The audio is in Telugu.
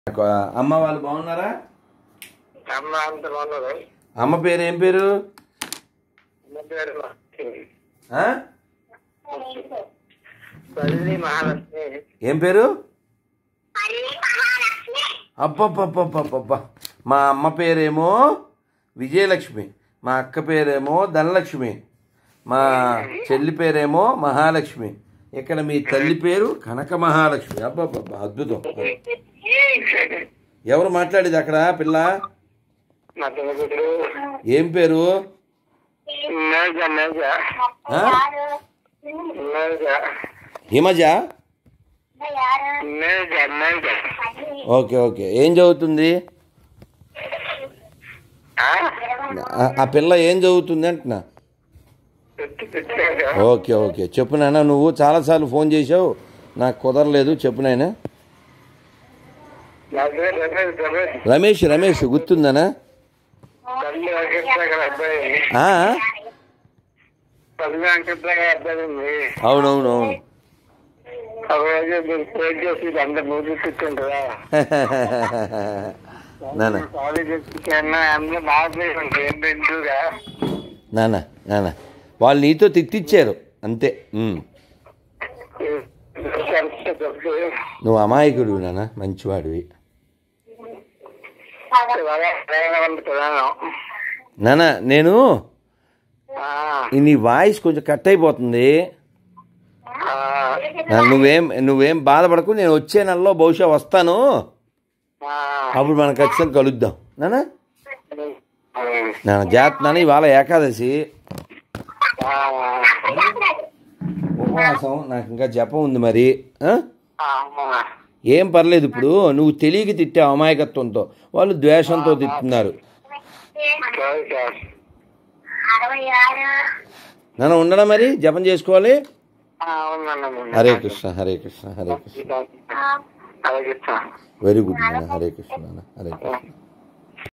నాకు అమ్మ వాళ్ళు బాగున్నారా అమ్మ అంత బాగున్నది అమ్మ పేరు ఏం పేరు అమ్మ పేరు లక్ష్మి. ఆ? తల్లి మహాలక్ష్మి ఏం పేరు అబ్బబ్బబ్బబ్బబ్బబ్బా మా అమ్మ పేరేమో విజయలక్ష్మి మా అక్క పేరేమో ధనలక్ష్మి మా చెల్లి పేరేమో మహాలక్ష్మి ఇక్కడ మీ తల్లి పేరు కనక మహాలక్ష్మి అబ్బబ్బబ్బా అద్భుతం ఎవరు మాట్లాడేది అక్కడ పిల్ల నా పిల్లలు ఏం పేరు మేజ మేజ ఆ? మేజ హిమజా మేజ మేజ ఓకే ఓకే ఏం చదువుతుంది ఆ? ఆ- ఆ పిల్ల ఏం చదువుతుంది అంటున్నా పెట్టి పెట్టాక ఓకే ఓకే చెప్పు నాన్న నువ్వు చాలాసార్లు ఫోన్ చేసావు నాకు కుదరలేదు చెప్పు నాయన నా పేరు రమేష్ రమేష్ రమేష్ రమేష్ గుర్తుందనా తల్లి వెంకట్రావు గారి అబ్బాయి ఆ? తల్లి వెంకట్రావు గారి అబ్బాయి ఉంది అవునవునవును ఒక రోజు మీరు ఫోన్ చేసి అంత మూడు తిట్టుంటారా నాన్న కాలేజ్ కన్నా అందులో బాగా ఏంటి ఇంటూగా నాన్న నాన్న వాళ్ళు నీతో తిట్టిచ్చారు అంతే ఉమ్. నువ్వు అమాయకుడు నాన్న మంచివాడివి నాన్న నేను ఈ నీ వాయిస్ కొంచెం కట్ అయిపోతుంది ఆ, నువ్వేం నువ్వేం బాధపడకు నేను వచ్చే నెలలో బహుశా వస్తాను అప్పుడు మనం ఖచ్చితంగా కలుద్దాం నాన్న నాన్న జాత్ నాన్న ఇవాళ ఏకాదశి ఉపవాసం నాకు ఇంకా జపం ఉంది మరి ఆ? ఏం పర్లేదు ఇప్పుడు నువ్వు తెలియక తిట్టావు అమాయకత్వంతో వాళ్ళు ద్వేషంతో తిట్టున్నారు నాన్న ఉండడం మరి జపం చేసుకోవాలి హరే కృష్ణ హరే కృష్ణ హరే కృష్ణ అలాగే వెరీ గుడ్ నాన్న హరే కృష్ణ నాన్న హరే కృష్ణ